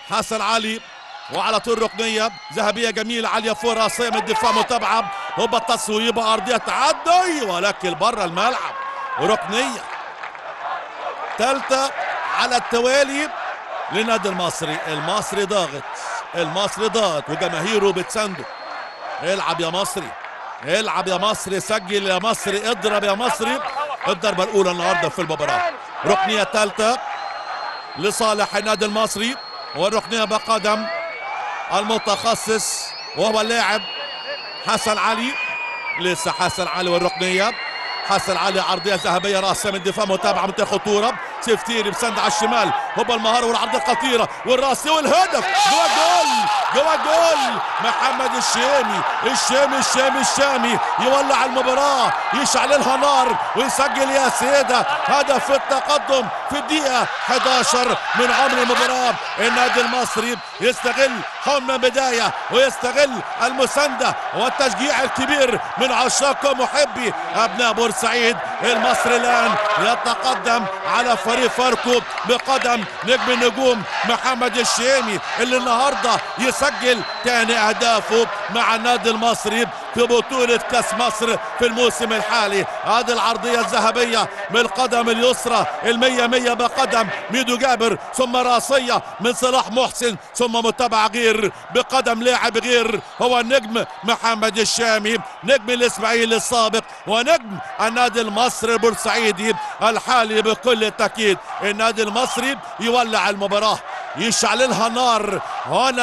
حسن علي وعلى طول ركنيه ذهبيه جميله عاليه فوق راسيه من الدفاع متابعه هوبا التصويبه ارضيه تعدي ولكن بره الملعب ركنيه ثالثه على التوالي للنادي المصري المصري ضاغط المصري ضاغط وجماهيره بتسنده العب يا مصري العب يا مصري سجل يا مصري اضرب يا مصري الضربه الاولى النهارده في المباراه ركنيه ثالثه لصالح النادي المصري والركنيه بقدم المتخصص وهو اللاعب حسن علي لسه حسن علي والركنيه حسن علي عرضيه ذهبيه راسيه من دفاع متابعه منطقه خطوره سيفتيري بسند على الشمال هوبا المهاره والعرضيه الخطيره والراسيه والهدف جوا جول جوا جول محمد الشامي الشامي الشامي الشامي يولع المباراه يشعل لها نار ويسجل يا سيده هدف التقدم في الدقيقه 11 من عمر المباراه النادي المصري يستغل حمى بدايه ويستغل المسانده والتشجيع الكبير من عشاق ومحبي ابناء بورسعيد المصري الان يتقدم على فريق فاركو بقدم نجم النجوم محمد الشامي اللي النهارده يسجل تاني اهدافه مع النادي المصري في بطولة كاس مصر في الموسم الحالي هذه العرضية الذهبية من القدم اليسرى المية مية بقدم ميدو جابر ثم راسية من صلاح محسن ثم متابعة غير بقدم لاعب غير هو النجم محمد الشامي نجم الاسماعيلي السابق ونجم النادي المصري البورسعيدي الحالي بكل تأكيد النادي المصري يولع المباراة يشعل لها نار هنا